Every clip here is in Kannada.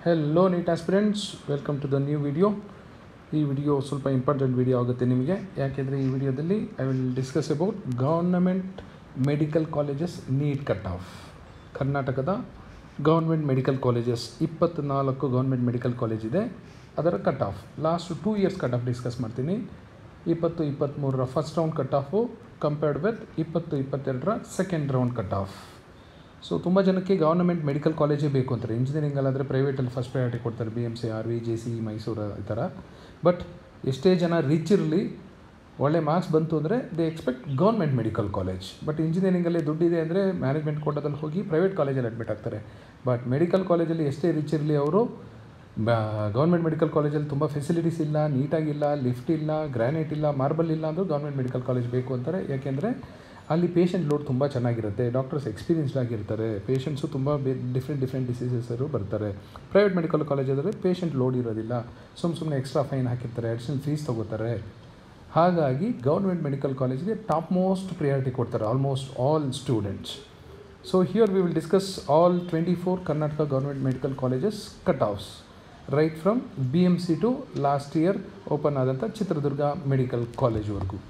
hello NEET aspirants welcome to the new video ಈ ವಿಡಿಯೋ ಸ್ವಲ್ಪ ಇಂಪಾರ್ಟೆಂಟ್ ವಿಡಿಯೋ ಆಗುತ್ತೆ ನಿಮಗೆ ಯಾಕೆಂದರೆ ಈ ವಿಡಿಯೋದಲ್ಲಿ I will discuss about government medical colleges NEET cut off ಕರ್ನಾಟಕದ ಗೌರ್ಮೆಂಟ್ ಮೆಡಿಕಲ್ ಕಾಲೇಜಸ್ ಇಪ್ಪತ್ತ್ನಾಲ್ಕು ಗೌರ್ಮೆಂಟ್ ಮೆಡಿಕಲ್ ಕಾಲೇಜ್ ಇದೆ ಅದರ cut off last two years cut off discuss ಮಾಡ್ತೀನಿ ಇಪ್ಪತ್ತು ಇಪ್ಪತ್ತ್ಮೂರರ first round cut off compared with ಇಪ್ಪತ್ತು ಇಪ್ಪತ್ತೆರಡರ second round cut off so ತುಂಬ ಜನಕ್ಕೆ ಗೌರ್ನಮೆಂಟ್ ಮೆಡಿಕಲ್ ಕಾಲೇಜೇ ಬೇಕು ಅಂತಾರೆ ಇಂಜಿನಿಯರಿಂಗಲ್ಲಾದರೆ ಪ್ರೈವೇಟಲ್ಲಿ ಫಸ್ಟ್ ಪ್ರಯಾರಿಟಿ ಕೊಡ್ತಾರೆ B M C R V J C Mysuru ಈ ಥರ ಬಟ್ ಎಷ್ಟೇ ಜನ ರಿಚ್ ಇರಲಿ ಒಳ್ಳೆ ಮಾರ್ಕ್ಸ್ ಬಂತು ಅಂದರೆ they expect government medical college but ಇಂಜಿನಿಯರಿಂಗಲ್ಲಿ ದುಡ್ಡಿದೆ ಅಂದರೆ ಮ್ಯಾನೇಜ್ಮೆಂಟ್ ಕೋಟದಲ್ಲಿ ಹೋಗಿ ಪ್ರೈವೇಟ್ ಕಾಲೇಜಲ್ಲಿ ಅಡ್ಮಿಟ್ ಆಗ್ತಾರೆ ಬಟ್ ಮೆಡಿಕಲ್ ಕಾಲೇಜಲ್ಲಿ ಎಷ್ಟೇ ರಿಚ್ ಇರಲಿ ಅವರು ಗೌರ್ಮೆಂಟ್ ಮೆಡಿಕಲ್ ಕಾಲೇಜಲ್ಲಿ ತುಂಬ ಫೆಸಿಲಿಟೀಸ್ ಇಲ್ಲ ನೀಟಾಗಿಲ್ಲ ಲಿಫ್ಟ್ ಇಲ್ಲ ಗ್ರ್ಯಾನೈಟ್ ಇಲ್ಲ ಮಾರ್ಬಲ್ ಇಲ್ಲ ಅಂದರೂ ಗೌರ್ಮೆಂಟ್ ಮೆಡಿಕಲ್ ಕಾಲೇಜ್ ಬೇಕು ಅಂತಾರೆ ಯಾಕೆಂದರೆ ಅಲ್ಲಿ ಪೇಷಂಟ್ ಲೋಡ್ ತುಂಬ ಚೆನ್ನಾಗಿರುತ್ತೆ ಡಾಕ್ಟರ್ಸ್ ಎಕ್ಸ್ಪೀರಿಯನ್ಸ್ಡ್ ಆಗಿರ್ತಾರೆ ಪೇಷಂಟ್ಸು ತುಂಬ ಬೇ ಡಿಫ್ರೆಂಟ್ ಡಿಫ್ರೆಂಟ್ ಡಿಸೀಸಸ್ಸರು ಬರ್ತಾರೆ ಪ್ರೈವೇಟ್ ಮೆಡಿಕಲ್ ಕಾಲೇಜ್ ಆದರೆ ಪೇಷಂಟ್ ಲೋಡ್ ಇರೋದಿಲ್ಲ ಸುಮ್ಮ ಸುಮ್ಮನೆ ಎಕ್ಸ್ಟ್ರಾ ಫೈನ್ ಹಾಕಿರ್ತಾರೆ ಅಡಿಷನಲ್ ಫೀಸ್ ತೊಗೋತಾರೆ ಹಾಗಾಗಿ ಗೌರ್ಮೆಂಟ್ ಮೆಡಿಕಲ್ ಕಾಲೇಜ್ಗೆ ಟಾಪ್ ಮೋಸ್ಟ್ ಪ್ರಿಯಾರಿಟಿ ಕೊಡ್ತಾರೆ almost all students so here we will discuss all twenty four Karnataka government medical colleges cut offs right from B M C to last year open ಆದಂಥ ಚಿತ್ರದುರ್ಗ ಮೆಡಿಕಲ್ ಕಾಲೇಜ್ವರೆಗೂ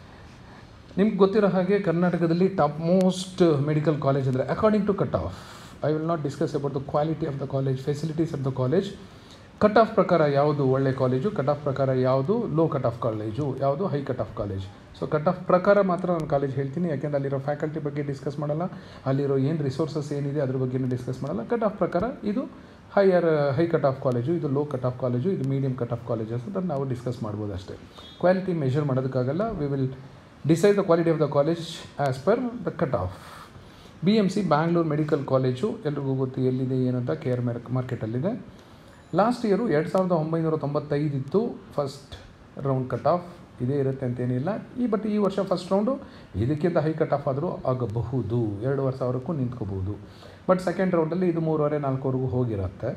ನಿಮ್ಗೆ ಗೊತ್ತಿರೋ ಹಾಗೆ ಕರ್ನಾಟಕದಲ್ಲಿ ಟಾಪ್ ಮೋಸ್ಟ್ ಮೆಡಿಕಲ್ ಕಾಲೇಜ್ ಅಂದರೆ according to cut of I will not discuss about the quality of the college facilities of the college cut off ಪ್ರಕಾರ ಯಾವುದು ಒಳ್ಳೆ ಕಾಲೇಜು ಕಟ್ ಆಫ್ ಪ್ರಕಾರ ಯಾವುದು ಲೋ ಕಟ್ ಆಫ್ ಕಾಲೇಜು ಯಾವುದು high cut off college so cut off ಪ್ರಕಾರ ಮಾತ್ರ ನಾನು ಕಾಲೇಜ್ ಹೇಳ್ತೀನಿ ಯಾಕೆಂದರೆ ಅಲ್ಲಿರೋ ಫ್ಯಾಕಲ್ಟಿ ಬಗ್ಗೆ ಡಿಸ್ಕಸ್ ಮಾಡಲ್ಲ ಅಲ್ಲಿರೋ ಏನು ರಿಸೋರ್ಸಸ್ ಏನಿದೆ ಅದ್ರ ಬಗ್ಗೆನೂ ಡಿಸ್ಕಸ್ ಮಾಡಲ್ಲ ಕಟ್ ಆಫ್ ಪ್ರಕಾರ ಇದು higher high cut off college ಇದು ಲೋ ಕಟ್ ಆಫ್ ಕಾಲೇಜು ಇದು ಮೀಡಿಯಂ ಕಟ್ ಆಫ್ ಕಾಲೇಜಸ್ ಅಂತ ನಾವು ಡಿಸ್ಕಸ್ ಮಾಡ್ಬೋದು ಅಷ್ಟೇ ಕ್ವಾಲಿಟಿ ಮೆಷರ್ ಮಾಡೋದಕ್ಕಾಗಲ್ಲ we will decide the quality of the college as per the cut off B M C Bangalore medical college ಎಲ್ರಿಗೂ ಗೊತ್ತು ಎಲ್ಲಿದೆ ಏನಂತ ಕೆ ಆರ್ ಮಾರ್ಕೆಟಲ್ಲಿದೆ ಲಾಸ್ಟ್ ಇಯರು ಎರಡು ಸಾವಿರದ ಒಂಬೈನೂರ ತೊಂಬತ್ತೈದು ಇತ್ತು ಫಸ್ಟ್ ರೌಂಡ್ ಕಟ್ ಆಫ್ ಇದೇ ಇರುತ್ತೆ ಅಂತೇನಿಲ್ಲ ಈ ಬಟ್ ಈ ವರ್ಷ ಫಸ್ಟ್ ರೌಂಡು ಇದಕ್ಕಿಂತ ಹೈ ಕಟ್ ಆಫ್ ಆದರೂ ಆಗಬಹುದು ಎರಡೂವರೆ ಸಾವಿರಕ್ಕೂ ನಿಂತ್ಕೋಬಹುದು ಬಟ್ ಸೆಕೆಂಡ್ ರೌಂಡಲ್ಲಿ ಇದು ಮೂರುವರೆ ನಾಲ್ಕುವರೆಗೂ ಹೋಗಿರುತ್ತೆ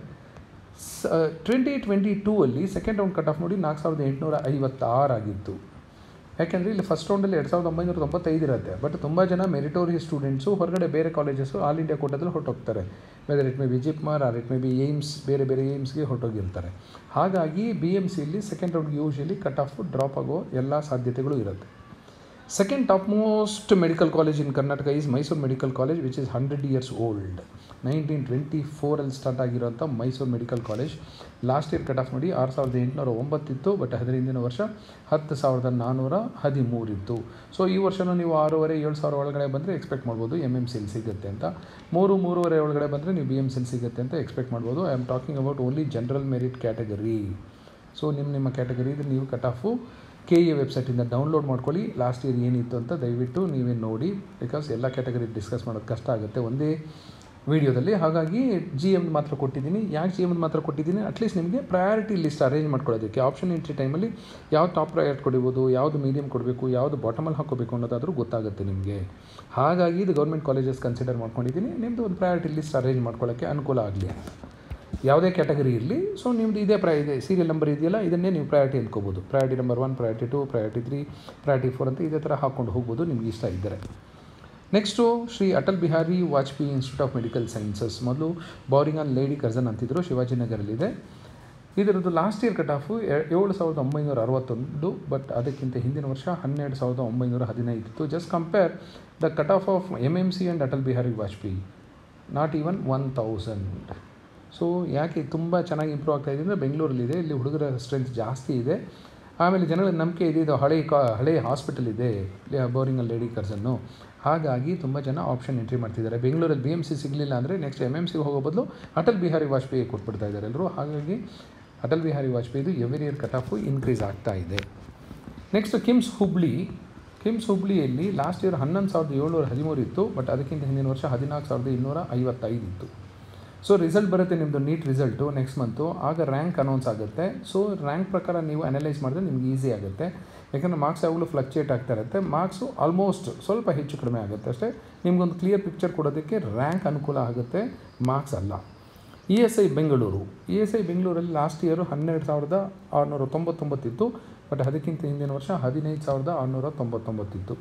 ಸ ಟ್ವೆಂಟಿ ಟ್ವೆಂಟಿ ಟೂ ಅಲ್ಲಿ ಸೆಕೆಂಡ್ ರೌಂಡ್ ಕಟ್ ಆಫ್ ನೋಡಿ ನಾಲ್ಕು ಸಾವಿರದ ಎಂಟುನೂರ ಐವತ್ತಾರು ಆಗಿತ್ತು ಯಾಕೆಂದರೆ ಇಲ್ಲಿ ಫಸ್ಟ್ ರೌಂಡಲ್ಲಿ ಎರಡು ಸಾವಿರದ ಒಂಬೈನೂರ ತೊಂಬತ್ತೈದು ಇರುತ್ತೆ ಬಟ್ ತುಂಬ ಜನ ಮೆರಿಟೋರಿಯಸ್ ಸ್ಟೂಡೆಂಟ್ಸು ಹೊರಗಡೆ ಬೇರೆ ಕಾಲೇಜಸ್ಸು ಆಲ್ ಇಂಡಿಯಾ ಕೋಟದಲ್ಲಿ ಹೊರಟೋಗ್ತಾರೆ whether it may be JIPMER or it may be AIIMS ಬೇರೆ ಬೇರೆ ಏಮ್ಸ್ಗೆ ಹೊರಟೋಗಿರ್ತಾರೆ ಹಾಗಾಗಿ ಬಿ ಎಮ್ ಸಿಯಲ್ಲಿ ಸೆಕೆಂಡ್ ರೌಂಡ್ಗೆ ಯೂಶಲಿ ಕಟ್ ಆಫ್ ಡ್ರಾಪ್ ಆಗೋ ಎಲ್ಲ ಸಾಧ್ಯತೆಗಳು ಇರುತ್ತೆ second top most medical college in Karnataka is Mysuru medical college which is hundred years old nineteen twenty ಫೋರಲ್ಲಿ ಸ್ಟಾರ್ಟ್ ಆಗಿರೋಂಥ Mysuru medical college last year cut off ನೋಡಿ ಆರು ಸಾವಿರದ ಎಂಟುನೂರ ಒಂಬತ್ತಿತ್ತು ಬಟ್ ಅದರ ಹಿಂದಿನ ವರ್ಷ ಹತ್ತು ಸಾವಿರದ ನಾನ್ನೂರ ಹದಿಮೂರಿತ್ತು ಸೊ ಈ ವರ್ಷನೂ ನೀವು ಆರೂವರೆ ಏಳು ಸಾವಿರ ಒಳಗಡೆ ಬಂದರೆ ಎಕ್ಸ್ಪೆಕ್ಟ್ ಮಾಡ್ಬೋದು ಎಮ್ ಎಮ್ ಸಿಲ್ ಸಿಗುತ್ತೆ ಅಂತ ಮೂರು ಮೂರುವರೆ ಒಳಗಡೆ ಬಂದರೆ ನೀವು ಬಿ ಎಮ್ ಸಿಲ್ ಸಿಗುತ್ತೆ ಅಂತ ಎಕ್ಸ್ಪೆಕ್ಟ್ ಮಾಡ್ಬೋದು I am talking about only general merit category so ನಿಮ್ಮ ನಿಮ್ಮ ಕ್ಯಾಟಗರಿ ಇದು ನೀವು ಕಟ್ ಆಫು ಕೆ ಎ ವೆಬ್ಸೈಟಿಂದ ಡೌನ್ಲೋಡ್ ಮಾಡ್ಕೊಳ್ಳಿ ಲಾಸ್ಟ್ ಇಯರ್ ಏನಿತ್ತು ಅಂತ ದಯವಿಟ್ಟು ನೀವೇ ನೋಡಿ ಬಿಕಾಸ್ ಎಲ್ಲ ಕ್ಯಾಟಗರಿ ಡಿಸ್ಕಸ್ ಮಾಡೋದು ಕಷ್ಟ ಆಗುತ್ತೆ ಒಂದೇ ವೀಡಿಯೋದಲ್ಲಿ ಹಾಗಾಗಿ ಜಿ ಎಮ್ ಮಾತ್ರ ಕೊಟ್ಟಿದ್ದೀನಿ ಯಾಕೆ ಜಿ ಎಮ್ ಮಾತ್ರ ಕೊಟ್ಟಿದ್ದೀನಿ ಅಟ್ಲೀಸ್ಟ್ ನಿಮಗೆ ಪ್ರಯಾರಿಟಿ ಲಿಸ್ಟ್ ಅರೇಂಜ್ ಮಾಡ್ಕೊಳ್ಳೋದಕ್ಕೆ ಆಪ್ಷನ್ ಎಂಟ್ರಿ ಟೈಮಲ್ಲಿ ಯಾವ ಟಾಪ್ ಪ್ರಯಾರಿಟಿ ಕೊಡಿಬೋದು ಯಾವುದು ಮೀಡಿಯಮ್ ಕೊಡಬೇಕು ಯಾವುದು ಬಾಟಮಲ್ಲಿ ಹಾಕೋಬೇಕು ಅನ್ನೋದಾದರೂ ಗೊತ್ತಾಗುತ್ತೆ ನಿಮಗೆ ಹಾಗಾಗಿ ಇದು ಗೌರ್ಮೆಂಟ್ ಕಾಲೇಜಸ್ ಕನ್ಸಿಡರ್ ಮಾಡ್ಕೊಂಡಿದ್ದೀನಿ ನಿಮ್ಮದು ಒಂದು ಪ್ರಯಾರಿಟಿ ಲಿಸ್ಟ್ ಅರೇಂಜ್ ಮಾಡ್ಕೊಳ್ಳೋಕ್ಕೆ ಅನುಕೂಲ ಆಗಲಿ ಯಾವುದೇ ಕ್ಯಾಟಗರಿ ಇರಲಿ ಸೊ ನಿಮ್ಮದು ಇದೇ ಪ್ರೈ ಇದೆ ಸೀರಿಯಲ್ ನಂಬರ್ ಇದೆಯಲ್ಲ ಇದನ್ನೇ ನೀವು ಪ್ರಯಾರಿಟಿ ಅಂದ್ಕೋಬೋದು priority number one priority two priority three priority four ಅಂತ ಇದೇ ಥರ ಹಾಕ್ಕೊಂಡು ಹೋಗ್ಬೋದು ನಿಮ್ಗೆ ಇಷ್ಟ ಇದ್ದರೆ next Shri Atal Bihari Vajpayee institute of medical sciences ಮೊದಲು ಬೋರಿಂಗನ್ ಲೇಡಿ ಕರ್ಜನ್ ಅಂತಿದ್ರು ಶಿವಾಜಿನಗರಲ್ಲಿದೆ ಇದರದ್ದು ಲಾಸ್ಟ್ ಇಯರ್ ಕಟ್ ಆಫು ಏಳು ಸಾವಿರದ ಒಂಬೈನೂರ ಅರವತ್ತೊಂದು ಬಟ್ ಅದಕ್ಕಿಂತ ಹಿಂದಿನ ವರ್ಷ ಹನ್ನೆರಡು ಸಾವಿರದ ಒಂಬೈನೂರ ಹದಿನೈದು ಇತ್ತು just compare the cut off of M M C and Atal Bihari Vajpayee not even one thousand so ಯಾಕೆ ತುಂಬ ಚೆನ್ನಾಗಿ ಇಂಪ್ರೂವ್ ಆಗ್ತಾಯಿದೆ ಅಂದರೆ ಬೆಂಗಳೂರಲ್ಲಿದೆ ಇಲ್ಲಿ ಹುಡುಗರ ಸ್ಟ್ರೆಂತ್ ಜಾಸ್ತಿ ಇದೆ ಆಮೇಲೆ ಜನಗಳಿಗೆ ನಂಬಿಕೆ ಇದೆ ಇದು ಹಳೆ ಕಾ ಹಳೆ ಹಾಸ್ಪಿಟಲ್ ಇದೆ ಬೋರಿಂಗಲ್ ಲೇಡಿ ಕರ್ಸನ್ನು ಹಾಗಾಗಿ ತುಂಬ ಜನ ಆಪ್ಷನ್ ಎಂಟ್ರಿ ಮಾಡ್ತಿದ್ದಾರೆ ಬೆಂಗಳೂರಲ್ಲಿ ಬಿ ಎಮ್ ಸಿ ಸಿಗಲಿಲ್ಲ ಅಂದರೆ ನೆಕ್ಸ್ಟ್ ಎಮ್ ಎಮ್ ಸಿಗೆ ಹೋಗೋ ಬದಲು ಅಟಲ್ ಬಿಹಾರಿ ವಾಜಪೇಯಿ ಕೊಟ್ಬಿಡ್ತಾ ಇದ್ದಾರೆ ಎಲ್ಲರೂ ಹಾಗಾಗಿ ಅಟಲ್ ಬಿಹಾರಿ ವಾಜಪೇಯಿದು every year cut off increase ಆಗ್ತಾ ಇದೆ ನೆಕ್ಸ್ಟ್ ಕಿಮ್ಸ್ ಹುಬ್ಳಿ ಕಿಮ್ಸ್ ಹುಬ್ಳಿಯಲ್ಲಿ ಲಾಸ್ಟ್ ಇಯರ್ ಹನ್ನೊಂದು ಸಾವಿರದ ಏಳ್ನೂರ ಹದಿಮೂರು ಇತ್ತು ಬಟ್ ಅದಕ್ಕಿಂತ ಹಿಂದಿನ ವರ್ಷ ಹದಿನಾಲ್ಕು ಸಾವಿರದ ಇನ್ನೂರ ಐವತ್ತೈದು ಇತ್ತು ಸೊ ರಿಸಲ್ಟ್ ಬರುತ್ತೆ ನಿಮ್ಮದು ನೀಟ್ ರಿಸಲ್ಟು ನೆಕ್ಸ್ಟ್ ಮಂತು ಆಗ ರ್ಯಾಂಕ್ ಅನೌನ್ಸ್ ಆಗುತ್ತೆ ಸೊ ರ್ಯಾಂಕ್ ಪ್ರಕಾರ ನೀವು ಅನಲೈಸ್ ಮಾಡಿದ್ರೆ ನಿಮ್ಗೆ ಈಸಿ ಆಗುತ್ತೆ ಯಾಕಂದರೆ ಮಾರ್ಕ್ಸ್ ಯಾವಾಗಲೂ ಫ್ಲಕ್ಚುಯೇಟ್ ಆಗ್ತಾ ಇರುತ್ತೆ ಮಾರ್ಕ್ಸು ಆಲ್ಮೋಸ್ಟ್ ಸ್ವಲ್ಪ ಹೆಚ್ಚು ಕಡಿಮೆ ಆಗುತ್ತೆ ಅಷ್ಟೇ ನಿಮ್ಗೊಂದು ಕ್ಲಿಯರ್ ಪಿಕ್ಚರ್ ಕೊಡೋದಕ್ಕೆ ರ್ಯಾಂಕ್ ಅನುಕೂಲ ಆಗುತ್ತೆ ಮಾರ್ಕ್ಸ್ ಅಲ್ಲ E S I Bengaluru E S I ಬೆಂಗಳೂರಲ್ಲಿ ಲಾಸ್ಟ್ ಇಯರು ಹನ್ನೆರಡು ಸಾವಿರದ ಆರುನೂರ ತೊಂಬತ್ತೊಂಬತ್ತಿತ್ತು ಬಟ್ ಅದಕ್ಕಿಂತ ಹಿಂದಿನ ವರ್ಷ ಹದಿನೈದು ಸಾವಿರದ ಆರುನೂರ ತೊಂಬತ್ತೊಂಬತ್ತಿತ್ತು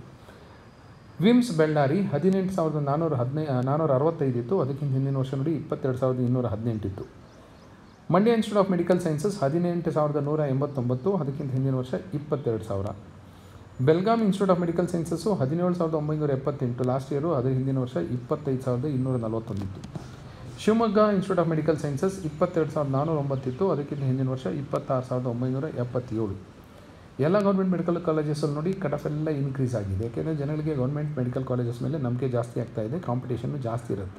ವಿಮ್ಸ್ ಬೆಳ್ಳಾರಿ ಹದಿನೆಂಟು ಸಾವಿರದ ನಾನ್ನೂರ ಹದಿನೈ ನಾನ್ನೂರ ಅರವತ್ತೈದು ಇತ್ತು ಅದಕ್ಕಿಂತ ಹಿಂದಿನ ವರ್ಷ ನೋಡಿ ಇಪ್ಪತ್ತೆರಡು ಸಾವಿರದ ಇನ್ನೂರ ಹದಿನೆಂಟಿತ್ತು Mandya institute of medical sciences ಹದಿನೆಂಟು ಸಾವಿರದ ನೂರ ಎಂಬತ್ತೊಂಬತ್ತು ಅದಕ್ಕಿಂತ ಹಿಂದಿನ ವರ್ಷ ಇಪ್ಪತ್ತೆರಡು ಸಾವಿರ Belgaum institute of medical sciences ಹದಿನೇಳು ಸಾವಿರದ ಒಂಬೈನೂರ ಎಪ್ಪತ್ತೆಂಟು ಲಾಸ್ಟ್ ಇಯರು ಅದರ ಹಿಂದಿನ ವರ್ಷ ಇಪ್ಪತ್ತೈದು ಸಾವಿರದ ಇನ್ನೂರ ನಲವತ್ತೊಂದಿತ್ತು Shivamogga institute of medical sciences ಇಪ್ಪತ್ತೆರಡು ಸಾವಿರದ ನಾನ್ನೂರ ಒಂಬತ್ತಿತ್ತು ಅದಕ್ಕಿಂತ ಹಿಂದಿನ ವರ್ಷ ಇಪ್ಪತ್ತಾರು ಸಾವಿರದ ಒಂಬೈನೂರ ಎಪ್ಪತ್ತೇಳು ಎಲ್ಲ ಗೌರ್ಮೆಂಟ್ ಮೆಡಿಕಲ್ ಕಾಲೇಜಸಲ್ಲಿ ನೋಡಿ ಕಟ್ ಆಫ್ ಎಲ್ಲ ಇನ್ಕ್ರೀಸ್ ಆಗಿದೆ ಯಾಕೆಂದರೆ ಜನಗಳಿಗೆ ಗೌರ್ಮೆಂಟ್ ಮೆಡಿಕಲ್ ಕಾಲೇಜಸ್ ಮೇಲೆ ನಂಬಿಕೆ ಜಾಸ್ತಿ ಆಗ್ತಾ ಇದೆ ಕಾಂಪಿಟೇಷನ್ನು ಜಾಸ್ತಿ ಇರುತ್ತೆ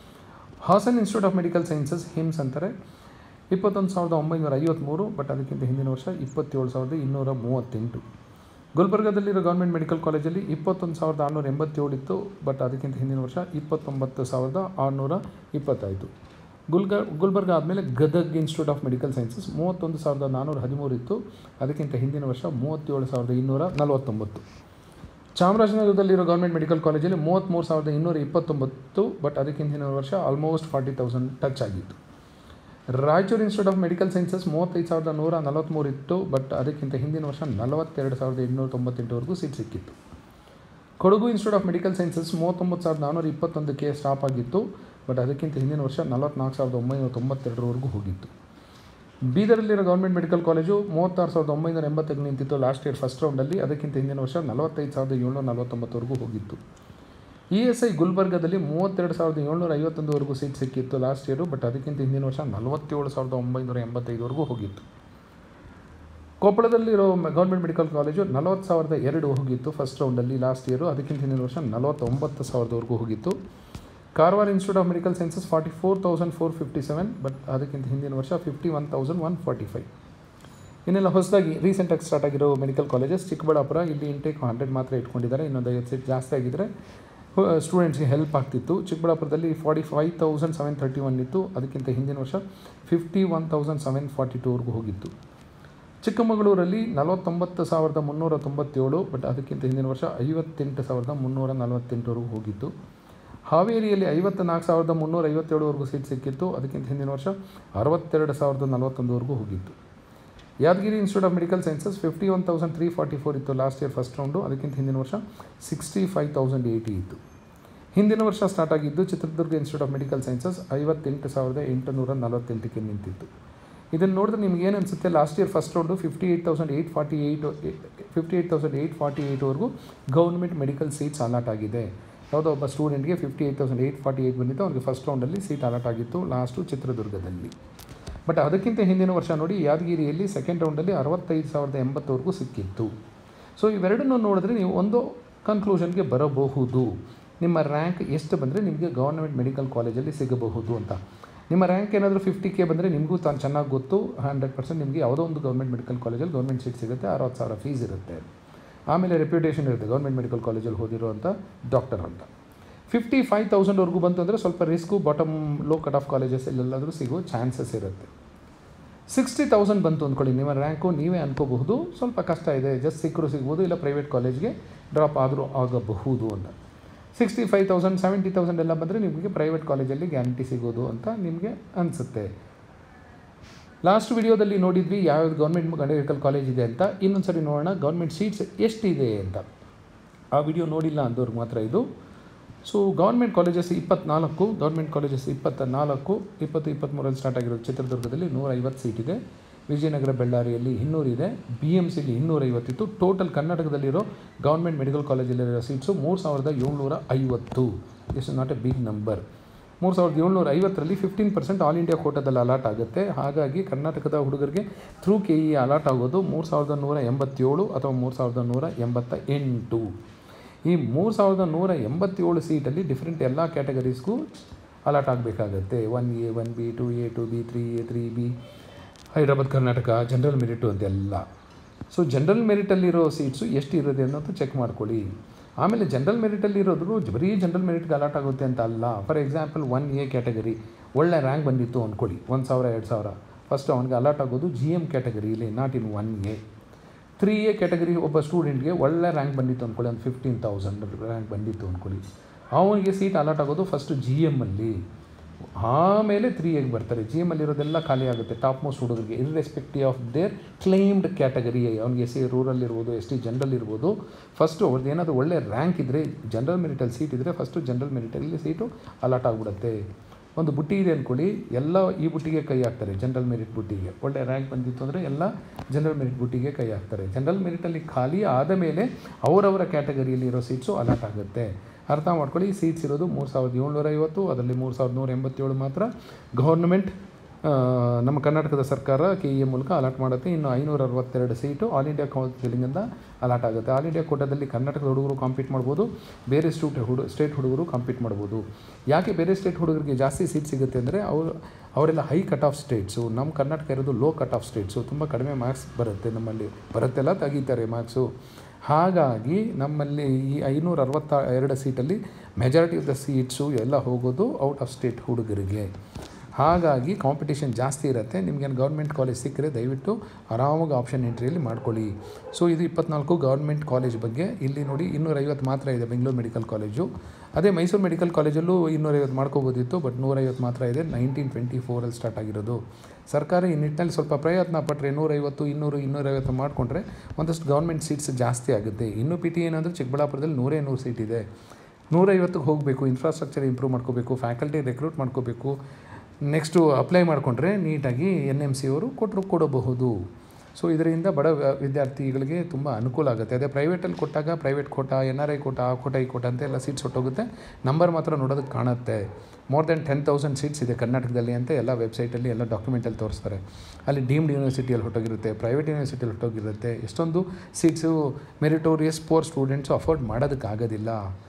Hassan institute of medical sciences HIMS ಅಂತಾರೆ ಇಪ್ಪತ್ತೊಂದು ಸಾವಿರದ ಒಂಬೈನೂರ ಐವತ್ತ್ಮೂರು ಬಟ್ ಅದಕ್ಕಿಂತ ಹಿಂದಿನ ವರ್ಷ ಇಪ್ಪತ್ತೇಳು ಸಾವಿರದ ಇನ್ನೂರ ಮೂವತ್ತೆಂಟು ಗುಲ್ಬರ್ಗದಲ್ಲಿರೋ ಗೌರ್ಮೆಂಟ್ ಮೆಡಿಕಲ್ ಕಾಲೇಜಲ್ಲಿ ಇಪ್ಪತ್ತೊಂದು ಸಾವಿರದ ಆರುನೂರ ಎಂಬತ್ತೇಳು ಇತ್ತು ಬಟ್ ಅದಕ್ಕಿಂತ ಹಿಂದಿನ ವರ್ಷ ಇಪ್ಪತ್ತೊಂಬತ್ತು ಸಾವಿರದ ಆರುನೂರ ಇಪ್ಪತ್ತಾಯಿತು ಗುಲ್ಗ ಗುಲ್ಬರ್ಗ ಆದಮೇಲೆ Gadag institute of medical sciences ಮೂವತ್ತೊಂದು ಸಾವಿರದ ನಾನ್ನೂರ ಹದಿಮೂರು ಇತ್ತು ಅದಕ್ಕಿಂತ ಹಿಂದಿನ ವರ್ಷ ಮೂವತ್ತೇಳು ಸಾವಿರದ ಇನ್ನೂರ ನಲವತ್ತೊಂಬತ್ತು ಚಾಮರಾಜನಗರದಲ್ಲಿರೋ ಗೌರ್ಮೆಂಟ್ ಮೆಡಿಕಲ್ ಕಾಲೇಜಲ್ಲಿ ಮೂವತ್ತ್ಮೂರು ಸಾವಿರದ ಇನ್ನೂರ ಇಪ್ಪತ್ತೊಂಬತ್ತು ಬಟ್ ಅದಕ್ಕಿಂತ ಹಿಂದಿನ ವರ್ಷ ಆಲ್ಮೋಸ್ಟ್ ಫಾರ್ಟಿ ತೌಸಂಡ್ ಟಚ್ ಆಗಿತ್ತು Raichur institute of medical sciences ಮೂವತ್ತೈದು ಸಾವಿರದ ನೂರ ನಲವತ್ತ್ಮೂರು ಇತ್ತು ಬಟ್ ಅದಕ್ಕಿಂತ ಹಿಂದಿನ ವರ್ಷ ನಲವತ್ತೆರಡು ಸಾವಿರದ ಎಂಟುನೂರ ತೊಂಬತ್ತೆಂಟುವರೆಗೂ ಸೀಟ್ ಸಿಕ್ಕಿತ್ತು Kodagu institute of medical sciences ಮೂವತ್ತೊಂಬತ್ತು ಸಾವಿರದ ನಾನ್ನೂರ ಇಪ್ಪತ್ತೊಂದಕ್ಕೆ ಸ್ಟಾಪ್ ಆಗಿತ್ತು ಬಟ್ ಅದಕ್ಕಿಂತ ಹಿಂದಿನ ವರ್ಷ ನಲವತ್ನಾಲ್ಕು ಸಾವಿರದ ಒಂಬೈನೂರ ತೊಂಬತ್ತೆರಡರವರೆಗೂ ಹೋಗಿತ್ತು ಬೀದರಲ್ಲಿರೋ ಗೌರ್ಮೆಂಟ್ ಮೆಡಿಕಲ್ ಕಾಲೇಜು ಮೂವತ್ತಾರು ಸಾವಿರದ ಒಂಬೈನೂರ ಎಂಬತ್ತಕ್ಕೆ ನಿಂತಿತ್ತು ಲಾಸ್ಟ್ ಇಯರ್ ಫಸ್ಟ್ ರೌಂಡಲ್ಲಿ ಅದಕ್ಕಿಂತ ಹಿಂದಿನ ವರ್ಷ ನಲವತ್ತೈದು ಸಾವಿರದ ಏಳ್ನೂರ ನಲವತ್ತೊಂಬತ್ತವರೆಗೂ ಹೋಗಿತ್ತು ಇ ಎಸ್ ಐ ಗುಲ್ಬರ್ಗದಲ್ಲಿ ಮೂವತ್ತೆರಡು ಸಾವಿರದ ಏಳ್ನೂರ ಐವತ್ತೊಂದುವರೆಗೂ ಸೀಟ್ ಸಿಕ್ಕಿತ್ತು ಲಾಸ್ಟ್ ಇಯರು ಬಟ್ ಅದಕ್ಕಿಂತ ಹಿಂದಿನ ವರ್ಷ ನಲವತ್ತೇಳು ಸಾವಿರದ ಒಂಬೈನೂರ ಎಂಬತ್ತೈದವರೆಗೂ ಹೋಗಿತ್ತು ಕೊಪ್ಪಳದಲ್ಲಿರೋ ಗೌರ್ಮೆಂಟ್ ಮೆಡಿಕಲ್ ಕಾಲೇಜು ನಲವತ್ತು ಸಾವಿರದ ಎರಡು ಹೋಗಿತ್ತು ಫಸ್ಟ್ ರೌಂಡಲ್ಲಿ ಲಾಸ್ಟ್ ಇಯರು ಅದಕ್ಕಿಂತ ಹಿಂದಿನ ವರ್ಷ ನಲವತ್ತೊಂಬತ್ತು ಸಾವಿರದವರೆಗೂ ಹೋಗಿತ್ತು Karwar institute of medical sciences forty four thousand four fifty seven but ಅದಕ್ಕಿಂತ ಹಿಂದಿನ ವರ್ಷ fifty one thousand one forty five ಇನ್ನೆಲ್ಲ ಹೊಸದಾಗಿ ರೀಸೆಂಟಾಗಿ ಸ್ಟಾರ್ಟ್ ಆಗಿರೋ ಮೆಡಿಕಲ್ ಕಾಲೇಜಸ್ ಚಿಕ್ಕಬಳ್ಳಾಪುರ ಇಲ್ಲಿ ಇಂಟೇಕ್ ಹಂಡ್ರೆಡ್ ಮಾತ್ರ ಇಟ್ಕೊಂಡಿದ್ದಾರೆ ಇನ್ನೊಂದು ಐವತ್ತು ಸೀಟ್ ಜಾಸ್ತಿ ಆಗಿದ್ದರೆ ಸ್ಟೂಡೆಂಟ್ಸ್ಗೆ ಹೆಲ್ಪ್ ಆಗ್ತಿತ್ತು ಚಿಕ್ಕಬಳ್ಳಾಪುರದಲ್ಲಿ forty five thousand seven thirty one ಇತ್ತು ಅದಕ್ಕಿಂತ ಹಿಂದಿನ ವರ್ಷ fifty one thousand seven forty ಟೂವರೆಗೂ ಹೋಗಿತ್ತು ಚಿಕ್ಕಮಗಳೂರಲ್ಲಿ ನಲವತ್ತೊಂಬತ್ತು ಸಾವಿರದ ಮುನ್ನೂರ ತೊಂಬತ್ತೇಳು ಬಟ್ ಅದಕ್ಕಿಂತ ಹಿಂದಿನ ವರ್ಷ ಐವತ್ತೆಂಟು ಸಾವಿರದ ಮುನ್ನೂರ ನಲವತ್ತೆಂಟರವರೆಗೂ ಹೋಗಿತ್ತು ಹಾವೇರಿಯಲ್ಲಿ ಐವತ್ತ ನಾಲ್ಕು ಸಾವಿರದ ಮುನ್ನೂರ ಐವತ್ತೇಳುವರೆಗೂ ಸೀಟ್ ಸಿಕ್ಕಿತ್ತು ಅದಕ್ಕಿಂತ ಹಿಂದಿನ ವರ್ಷ ಅರವತ್ತೆರಡು ಸಾವಿರದ ನಲವತ್ತೊಂದುವರೆಗೂ ಹೋಗಿತ್ತು Yadgir institute of medical sciences fifty one thousand three forty four ಇತ್ತು ಲಾಸ್ಟ್ ಇಯರ್ ಫಸ್ಟ್ ರೌಂಡು ಅದಕ್ಕಿಂತ ಹಿಂದಿನ ವರ್ಷ ಸಿಕ್ಸ್ಟಿ ಫೈವ್ ತೌಸಂಡ್ ಏಯ್ಟಿ ಇತ್ತು ಹಿಂದಿನ ವರ್ಷ ಸ್ಟಾರ್ಟ್ ಆಗಿದ್ದು Chitradurga institute of medical sciences ಐವತ್ತೆಂಟು ಸಾವಿರದ ಎಂಟುನೂರ ನಲವತ್ತೆಂಟಕ್ಕೆ ನಿಂತಿತ್ತು ಇದನ್ನು ನೋಡಿದ್ರೆ ನಿಮ್ಗೆ ಏನು ಅನಿಸುತ್ತೆ last year first round fifty eight thousand eight forty eight fifty eight thousand eight forty ಏಯ್ಟ್ವರೆಗೂ ಗೌರ್ಮೆಂಟ್ ಮೆಡಿಕಲ್ ಸೀಟ್ಸ್ ಅಲಾಟ್ ಆಗಿದೆ ಯಾವುದೋ ಒಬ್ಬ ಸ್ಟೂಡೆಂಟ್ಗೆ fifty eight thousand eight forty eight ಬಂದಿತ್ತು ಅವ್ರಿಗೆ ಫಸ್ಟ್ ರೌಂಡಲ್ಲಿ ಸೀಟ್ ಅಲಾಟ್ ಆಗಿತ್ತು ಲಾಸ್ಟು ಚಿತ್ರದುರ್ಗದಲ್ಲಿ ಬಟ್ ಅದಕ್ಕಿಂತ ಹಿಂದಿನ ವರ್ಷ ನೋಡಿ ಯಾದಗಿರಿಯಲ್ಲಿ ಸೆಕೆಂಡ್ ರೌಂಡಲ್ಲಿ ಅರವತ್ತೈದು ಸಾವಿರದ ಎಂಬತ್ತವರೆಗೂ ಸಿಕ್ಕಿತ್ತು ಸೊ ಇವೆರಡನ್ನು ನೋಡಿದ್ರೆ ನೀವು ಒಂದು ಕನ್ಕ್ಲೂಷನ್ಗೆ ಬರಬಹುದು ನಿಮ್ಮ ರ್ಯಾಂಕ್ ಎಷ್ಟು ಬಂದರೆ ನಿಮಗೆ ಗೌರ್ಮೆಂಟ್ ಮೆಡಿಕಲ್ ಕಾಲೇಜಲ್ಲಿ ಸಿಗಬಹುದು ಅಂತ ನಿಮ್ಮ ರ್ಯಾಂಕ್ ಏನಾದರೂ ಫಿಫ್ಟಿ ಕೆ ಬಂದರೆ ನಿಮಗೂ ತಾನು ಚೆನ್ನಾಗಿ ಗೊತ್ತು ಹಂಡ್ರೆಡ್ ಪರ್ಸೆಂಟ್ ನಿಮಗೆ ಯಾವುದೋ ಒಂದು ಗೌರ್ಮೆಂಟ್ ಮೆಡಿಕಲ್ ಕಾಲೇಜಲ್ಲಿ ಗೌರ್ಮೆಂಟ್ ಸೀಟ್ ಸಿಗುತ್ತೆ ಅರವತ್ತು ಸಾವಿರ ಫೀಸ್ ಇರುತ್ತೆ ಆಮೇಲೆ ರೆಪ್ಯುಟೇಷನ್ ಇರುತ್ತೆ ಗೌರ್ಮೆಂಟ್ ಮೆಡಿಕಲ್ ಕಾಲೇಜಲ್ಲಿ ಓದಿರೋಂಥ ಡಾಕ್ಟರ್ ಅಂತ ಫಿಫ್ಟಿ ಫೈವ್ ತೌಸಂಡ್ವರೆಗೂ ಬಂತು ಅಂದರೆ ಸ್ವಲ್ಪ risk bottom low cut off colleges ಎಲ್ಲಾದರೂ ಸಿಗೋ ಚಾನ್ಸಸ್ ಇರುತ್ತೆ ಸಿಕ್ಸ್ಟಿ ತೌಸಂಡ್ ಬಂತು ಅಂದ್ಕೊಳ್ಳಿ ನಿಮ್ಮ ರ್ಯಾಂಕು ನೀವೇ ಅನ್ಕೋಬಹುದು ಸ್ವಲ್ಪ ಕಷ್ಟ ಇದೆ ಜಸ್ಟ್ ಸಿಕ್ಕರು ಸಿಗ್ಬೋದು ಇಲ್ಲ ಪ್ರೈವೇಟ್ ಕಾಲೇಜ್ಗೆ ಡ್ರಾಪ್ ಆದರೂ ಆಗಬಹುದು ಅಂತ sixty five thousand seventy thousand ಎಲ್ಲ ಬಂದರೆ ನಿಮಗೆ ಪ್ರೈವೇಟ್ ಕಾಲೇಜಲ್ಲಿ ಗ್ಯಾರಂಟಿ ಸಿಗೋದು ಅಂತ ನಿಮಗೆ ಅನಿಸುತ್ತೆ ಲಾಸ್ಟ್ ವಿಡಿಯೋದಲ್ಲಿ ನೋಡಿದ್ವಿ ಯಾವ್ಯಾವ್ದು ಗೌರ್ಮೆಂಟ್ ಮೆಡಿಕಲ್ ಕಾಲೇಜ್ ಇದೆ ಅಂತ ಇನ್ನೊಂದು ಸರಿ ನೋಡೋಣ ಗೌರ್ಮೆಂಟ್ ಸೀಟ್ಸ್ ಎಷ್ಟಿದೆ ಅಂತ ಆ ವಿಡಿಯೋ ನೋಡಿಲ್ಲ ಅಂದವ್ರಿಗೆ ಮಾತ್ರ ಇದು ಸೊ ಗೌರ್ಮೆಂಟ್ ಕಾಲೇಜಸ್ ಇಪ್ಪತ್ನಾಲ್ಕು ಗೌರ್ಮೆಂಟ್ ಕಾಲೇಜಸ್ ಇಪ್ಪತ್ತ ನಾಲ್ಕು ಇಪ್ಪತ್ತು ಇಪ್ಪತ್ತ್ಮೂರಲ್ಲಿ ಸ್ಟಾರ್ಟ್ ಆಗಿರೋದು ಚಿತ್ರದುರ್ಗದಲ್ಲಿ ನೂರೈವತ್ತು ಸೀಟ್ ಇದೆ ವಿಜಯನಗರ ಬಳ್ಳಾರಿಯಲ್ಲಿ ಇನ್ನೂರಿದೆ ಬಿ ಎಮ್ ಸಿಲಿ ಇನ್ನೂರೈವತ್ತಿತ್ತು ಟೋಟಲ್ ಕರ್ನಾಟಕದಲ್ಲಿರೋ ಗೌರ್ಮೆಂಟ್ ಮೆಡಿಕಲ್ ಕಾಲೇಜಲ್ಲಿರೋ ಸೀಟ್ಸು ಮೂರು ಸಾವಿರದ ಏಳ್ನೂರ ಐವತ್ತು is not a big number ಮೂರು ಸಾವಿರದ ಏಳ್ನೂರ ಐವತ್ತರಲ್ಲಿ ಫಿಫ್ಟೀನ್ ಪರ್ಸೆಂಟ್ ಆಲ್ ಇಂಡಿಯಾ ಕೋಟಾದಲ್ಲಿ ಅಲಾಟ್ ಆಗುತ್ತೆ ಹಾಗಾಗಿ ಕರ್ನಾಟಕದ ಹುಡುಗರಿಗೆ ಥ್ರೂ ಕೆ ಇ ಅಲಾಟ್ ಆಗೋದು ಮೂರು ಸಾವಿರದ ನೂರ ಎಂಬತ್ತೇಳು ಅಥವಾ ಮೂರು ಸಾವಿರದ ನೂರ ಎಂಬತ್ತ ಎಂಟು ಈ ಮೂರು ಸಾವಿರದ ನೂರ ಎಂಬತ್ತೇಳು ಸೀಟಲ್ಲಿ ಡಿಫ್ರೆಂಟ್ ಎಲ್ಲ ಕ್ಯಾಟಗರೀಸ್ಗೂ ಅಲಾಟ್ ಆಗಬೇಕಾಗತ್ತೆ one A one B two A two B three A three B Hyderabad Karnataka general merit ಅಂತೆಲ್ಲ ಸೊ ಜನರಲ್ ಮೆರಿಟಲ್ಲಿರೋ ಸೀಟ್ಸು ಎಷ್ಟು ಇರೋದೆ ಅನ್ನೋದು ಚೆಕ್ ಮಾಡ್ಕೊಳ್ಳಿ ಆಮೇಲೆ ಜನರಲ್ ಮೆರಿಟಲ್ಲಿರೋದು ಬರೀ ಜನರಲ್ ಮೆರಿಟ್ಗೆ ಅಲಾಟ್ ಆಗುತ್ತೆ ಅಂತ ಅಲ್ಲ for example one A category ಒಳ್ಳೆ ರ್ಯಾಂಕ್ ಬಂದಿತ್ತು ಅಂದ್ಕೊಳ್ಳಿ ಒಂದು ಸಾವಿರ ಎರಡು ಸಾವಿರ ಫಸ್ಟ್ ಅವನಿಗೆ ಅಲಾಟ್ ಆಗೋದು ಜಿ ಎಮ್ ಕ್ಯಾಟಗರಿಲಿ not in one A three A category ಒಬ್ಬ ಸ್ಟೂಡೆಂಟ್ಗೆ ಒಳ್ಳೆ ರ್ಯಾಂಕ್ ಬಂದಿತ್ತು ಅಂದ್ಕೊಳ್ಳಿ ಒಂದು ಫಿಫ್ಟೀನ್ ತೌಸಂಡ್ ರ್ಯಾಂಕ್ ಬಂದಿತ್ತು ಅಂದ್ಕೊಳ್ಳಿ ಅವನಿಗೆ ಸೀಟ್ ಅಲಾಟ್ ಆಗೋದು ಫಸ್ಟು ಜಿ ಎಮ್ಮಲ್ಲಿ ಆಮೇಲೆ ತ್ರೀ ಎಗೆ ಬರ್ತಾರೆ ಜಿ ಎಮ್ಮಲ್ಲಿರೋದೆಲ್ಲ ಖಾಲಿ ಆಗುತ್ತೆ ಟಾಪ್ ಮೋಸ್ಟ್ ಹುಡುಗರಿಗೆ irrespective of their claimed category ಅವ್ನಿಗೆ ಎಸ್ ಸಿ ರೂರಲ್ ಇರ್ಬೋದು ಎಸ್ ಟಿ ಜನರಲ್ ಇರ್ಬೋದು ಫಸ್ಟು ಅವ್ರದ್ದು ಏನಾದರೂ ಒಳ್ಳೆ ರ್ಯಾಂಕ್ ಇದ್ದರೆ ಜನರಲ್ ಮೆರಿಟಲ್ಲಿ ಸೀಟ್ ಇದ್ದರೆ ಫಸ್ಟು ಜನರಲ್ ಮೆರಿಟಲ್ಲಿ ಸೀಟು ಅಲಾಟ್ ಆಗಿಬಿಡುತ್ತೆ ಒಂದು ಬುಟ್ಟಿ ಇದೆ ಅಂದ್ಕೊಳ್ಳಿ ಎಲ್ಲ ಈ ಬುಟ್ಟಿಗೆ ಕೈ ಹಾಕ್ತಾರೆ ಜನರಲ್ ಮೆರಿಟ್ ಬುಟ್ಟಿಗೆ ಒಳ್ಳೆ ರ್ಯಾಂಕ್ ಬಂದಿತ್ತು ಅಂದರೆ ಎಲ್ಲ ಜನರಲ್ ಮೆರಿಟ್ ಬುಟ್ಟಿಗೆ ಕೈ ಹಾಕ್ತಾರೆ ಜನರಲ್ ಮೆರಿಟಲ್ಲಿ ಖಾಲಿ ಆದ ಮೇಲೆ ಅವರವರ ಕ್ಯಾಟಗರಿಯಲ್ಲಿ ಇರೋ ಸೀಟ್ಸು ಅಲಾಟ್ ಆಗುತ್ತೆ ಅರ್ಥ ಮಾಡ್ಕೊಳ್ಳಿ ಸೀಟ್ಸ್ ಇರೋದು ಮೂರು ಸಾವಿರದ ಏಳ್ನೂರ ಐವತ್ತು ಅದರಲ್ಲಿ ಮೂರು ಸಾವಿರದ ನೂರ ಎಂಬತ್ತೇಳು ಮಾತ್ರ ಗೌರ್ನಮೆಂಟ್ ನಮ್ಮ ಕರ್ನಾಟಕದ ಸರ್ಕಾರ ಕೆ ಇ ಎ ಮೂಲಕ ಅಲಾಟ್ ಮಾಡುತ್ತೆ ಇನ್ನು ಐನೂರ ಅರವತ್ತೆರಡು ಸೀಟು ಆಲ್ ಇಂಡಿಯಾ ಕೌನ್ಸಿಲಿಂಗಿಂದ ಅಲಾಟ್ ಆಗುತ್ತೆ ಆಲ್ ಇಂಡಿಯಾ ಕೋಟಾದಲ್ಲಿ ಕರ್ನಾಟಕದ ಹುಡುಗರು ಕಾಂಪೀಟ್ ಮಾಡ್ಬೋದು ಬೇರೆ ಸ್ಟೂಟ್ ಹುಡು ಸ್ಟೇಟ್ ಹುಡುಗರು ಕಾಂಪೀಟ್ ಮಾಡ್ಬೋದು ಯಾಕೆ ಬೇರೆ ಸ್ಟೇಟ್ ಹುಡುಗರಿಗೆ ಜಾಸ್ತಿ ಸೀಟ್ ಸಿಗುತ್ತೆ ಅಂದರೆ ಅವರು ಅವರೆಲ್ಲ ಹೈ ಕಟ್ ಆಫ್ ಸ್ಟೇಟ್ಸು ನಮ್ಮ ಕರ್ನಾಟಕ ಇರೋದು ಲೋ ಕಟ್ ಆಫ್ ಸ್ಟೇಟ್ಸು ತುಂಬ ಕಡಿಮೆ ಮಾರ್ಕ್ಸ್ ಬರುತ್ತೆ ನಮ್ಮಲ್ಲಿ ಬರುತ್ತೆಲ್ಲ ತೆಗಿತಾರೆ ಮಾರ್ಕ್ಸು ಹಾಗಾಗಿ ನಮ್ಮಲ್ಲಿ ಈ ಐನೂರ ಅರವತ್ತ ಎರಡು ಸೀಟಲ್ಲಿ ಮೆಜಾರಿಟಿ ಆಫ್ ದ ಸೀಟ್ಸು ಎಲ್ಲ ಹೋಗೋದು ಔಟ್ ಆಫ್ ಸ್ಟೇಟ್ ಹುಡುಗರಿಗೆ ಹಾಗಾಗಿ ಕಾಂಪಿಟೇಷನ್ ಜಾಸ್ತಿ ಇರುತ್ತೆ ನಿಮಗೇನು ಗೌರ್ಮೆಂಟ್ ಕಾಲೇಜ್ ಸಿಕ್ಕರೆ ದಯವಿಟ್ಟು ಆರಾಮಾಗಿ ಆಪ್ಷನ್ ಎಂಟ್ರಿಯಲ್ಲಿ ಮಾಡ್ಕೊಳ್ಳಿ ಸೊ ಇದು ಇಪ್ಪತ್ನಾಲ್ಕು ಗೌರ್ಮೆಂಟ್ ಕಾಲೇಜ್ ಬಗ್ಗೆ ಇಲ್ಲಿ ನೋಡಿ ಇನ್ನೂರೈವತ್ತು ಮಾತ್ರ ಇದೆ ಬೆಂಗಳೂರು ಮೆಡಿಕಲ್ ಕಾಲೇಜು ಅದೇ ಮೈಸೂರು ಮೆಡಿಕಲ್ ಕಾಲೇಜಲ್ಲೂ ಇನ್ನೂರೈವತ್ತು ಮಾಡ್ಕೋಬೋದಿತ್ತು ಬಟ್ ನೂರೈವತ್ತು ಮಾತ್ರ ಇದೆ ನೈನ್ಟೀನ್ ಟ್ವೆಂಟಿ ಫೋರಲ್ಲಿ ಸ್ಟಾರ್ಟ್ ಆಗಿರೋದು ಸರ್ಕಾರ ಈ ನಿಟ್ಟಿನಲ್ಲಿ ಸ್ವಲ್ಪ ಪ್ರಯತ್ನ ಪಟ್ಟರೆ ನೂರೈವತ್ತು ಇನ್ನೂರು ಇನ್ನೂರೈವತ್ತು ಮಾಡಿಕೊಂಡ್ರೆ ಒಂದಷ್ಟು ಗೌರ್ಮೆಂಟ್ ಸೀಟ್ಸ್ ಜಾಸ್ತಿ ಆಗುತ್ತೆ ಇನ್ನು ಪಿ ಟಿ ಏನಂದರೆ ಚಿಕ್ಕಬಳ್ಳಾಪುರದಲ್ಲಿ ನೂರೇ ನೂರು ಸೀಟ್ ಇದೆ ನೂರೈವತ್ತಿಗೆ ಹೋಗಬೇಕು ಇನ್ಫ್ರಾಸ್ಟ್ರಕ್ಚರ್ ಇಂಪ್ರೂವ್ ಮಾಡ್ಕೋಬೇಕು ಫ್ಯಾಕಲ್ಟಿ ರೆಕ್ರೂಟ್ ಮಾಡ್ಕೋಬೇಕು ನೆಕ್ಸ್ಟು ಅಪ್ಲೈ ಮಾಡಿಕೊಂಡ್ರೆ ನೀಟಾಗಿ ಎನ್ ಎಮ್ ಸಿ ಅವರು ಕೊಟ್ಟರು ಕೊಡಬಹುದು ಸೊ ಇದರಿಂದ ಬಡ ವಿದ್ಯಾರ್ಥಿಗಳಿಗೆ ತುಂಬ ಅನುಕೂಲ ಆಗುತ್ತೆ ಅದೇ ಪ್ರೈವೇಟಲ್ಲಿ ಕೊಟ್ಟಾಗ private quota N R I quota ಆ ಕೋಟ ಈ ಕೋಟ ಅಂತ ಎಲ್ಲ ಸೀಟ್ಸ್ ಹೊಟ್ಟೋಗುತ್ತೆ ನಂಬರ್ ಮಾತ್ರ ನೋಡೋದಕ್ಕೆ ಕಾಣುತ್ತೆ more than ten thousand seats ಇದೆ ಕರ್ನಾಟಕದಲ್ಲಿ ಅಂತ ಎಲ್ಲ ವೆಬ್ಸೈಟಲ್ಲಿ ಎಲ್ಲ ಡಾಕ್ಯುಮೆಂಟಲ್ಲಿ ತೋರಿಸ್ತಾರೆ ಅಲ್ಲಿ ಡೀಮ್ಡ್ ಯೂನಿವರ್ಸಿಟಿಯಲ್ಲಿ ಹೊಟ್ಟೋಗಿರುತ್ತೆ ಪ್ರೈವೇಟ್ ಯೂನಿವರ್ಸಿಟಿಯಲ್ಲಿ ಹೊಟ್ಟೋಗಿರುತ್ತೆ ಎಷ್ಟೊಂದು seats meritorious poor students afford ಮಾಡೋದಕ್ಕಾಗೋದಿಲ್ಲ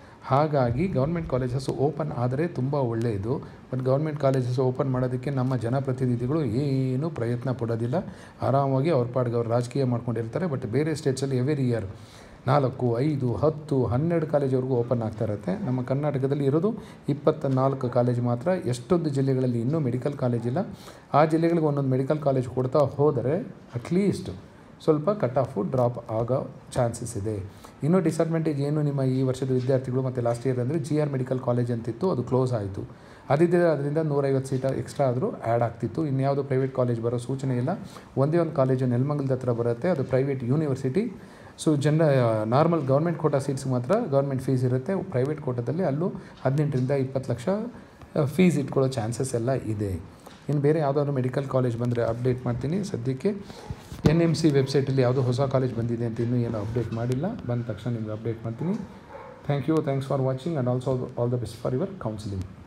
ಹಾಗಾಗಿ ಗೌರ್ಮೆಂಟ್ ಕಾಲೇಜಸ್ ಓಪನ್ ಆದರೆ ತುಂಬ ಒಳ್ಳೆಯದು ಬಟ್ ಗೌರ್ಮೆಂಟ್ ಕಾಲೇಜಸ್ ಓಪನ್ ಮಾಡೋದಕ್ಕೆ ನಮ್ಮ ಜನಪ್ರತಿನಿಧಿಗಳು ಏನೂ ಪ್ರಯತ್ನ ಪಡೋದಿಲ್ಲ ಆರಾಮಾಗಿ ಅವ್ರ ಪಾಡ್ಗೆ ಅವ್ರು ರಾಜಕೀಯ ಮಾಡ್ಕೊಂಡಿರ್ತಾರೆ ಬಟ್ ಬೇರೆ ಸ್ಟೇಟ್ಸಲ್ಲಿ ಎವ್ರಿ ಇಯರ್ ನಾಲ್ಕು ಐದು ಹತ್ತು ಹನ್ನೆರಡು ಕಾಲೇಜವರೆಗೂ ಓಪನ್ ಆಗ್ತಾ ಇರುತ್ತೆ ನಮ್ಮ ಕರ್ನಾಟಕದಲ್ಲಿ ಇರೋದು ಇಪ್ಪತ್ತ ನಾಲ್ಕು ಕಾಲೇಜ್ ಮಾತ್ರ ಎಷ್ಟೊಂದು ಜಿಲ್ಲೆಗಳಲ್ಲಿ ಇನ್ನೂ ಮೆಡಿಕಲ್ ಕಾಲೇಜ್ ಇಲ್ಲ ಆ ಜಿಲ್ಲೆಗಳಿಗೆ ಒಂದೊಂದು ಮೆಡಿಕಲ್ ಕಾಲೇಜ್ ಕೊಡ್ತಾ ಹೋದರೆ ಅಟ್ಲೀಸ್ಟ್ ಸ್ವಲ್ಪ ಕಟ್ ಆಫು ಡ್ರಾಪ್ ಆಗೋ ಚಾನ್ಸಸ್ ಇದೆ ಇನ್ನೂ ಡಿಸಡ್ವಾಂಟೇಜ್ ಏನು ನಿಮ್ಮ ಈ ವರ್ಷದ ವಿದ್ಯಾರ್ಥಿಗಳು ಮತ್ತು ಲಾಸ್ಟ್ ಇಯರ್ ಅಂದರೆ ಜಿ ಆರ್ ಮೆಡಿಕಲ್ ಕಾಲೇಜ್ ಅಂತಿತ್ತು ಅದು ಕ್ಲೋಸ್ ಆಯಿತು ಅದಿದ್ದರೆ ಅದರಿಂದ ನೂರೈವತ್ತು ಸೀಟ ಎಕ್ಸ್ಟ್ರಾ ಆದರೂ ಆ್ಯಡ್ ಆಗ್ತಿತ್ತು ಇನ್ಯಾವುದು ಪ್ರೈವೇಟ್ ಕಾಲೇಜ್ ಬರೋ ಸೂಚನೆ ಇಲ್ಲ ಒಂದೇ ಒಂದು ಕಾಲೇಜು ನೆಲಮಂಗಲದ ಹತ್ರ ಬರುತ್ತೆ ಅದು ಪ್ರೈವೇಟ್ ಯೂನಿವರ್ಸಿಟಿ ಸೊ ಜನ ನಾರ್ಮಲ್ ಗೌರ್ಮೆಂಟ್ ಕೋಟಾ ಸೀಟ್ಸ್ ಮಾತ್ರ ಗೌರ್ಮೆಂಟ್ ಫೀಸ್ ಇರುತ್ತೆ ಪ್ರೈವೇಟ್ ಕೋಟಾದಲ್ಲಿ ಅಲ್ಲೂ ಹದಿನೆಂಟರಿಂದ ಇಪ್ಪತ್ತು ಲಕ್ಷ ಫೀಸ್ ಇಟ್ಕೊಳ್ಳೋ ಚಾನ್ಸಸ್ ಎಲ್ಲ ಇದೆ ಇನ್ನು ಬೇರೆ ಯಾವುದಾದ್ರು ಮೆಡಿಕಲ್ ಕಾಲೇಜ್ ಬಂದರೆ ಅಪ್ಡೇಟ್ ಮಾಡ್ತೀನಿ ಸದ್ಯಕ್ಕೆ ಎನ್ ಎಮ್ ಸಿ ವೆಬ್ಸೈಟಲ್ಲಿ ಯಾವುದೋ ಹೊಸ ಕಾಲೇಜ್ ಬಂದಿದೆ ಅಂತ ಇನ್ನೂ ಏನು ಅಪ್ಡೇಟ್ ಮಾಡಿಲ್ಲ ಬಂದ ತಕ್ಷಣ ನಿಮ್ಗೆ ಅಪ್ಡೇಟ್ ಮಾಡ್ತೀನಿ thank you thanks for watching and also all the best for your counselling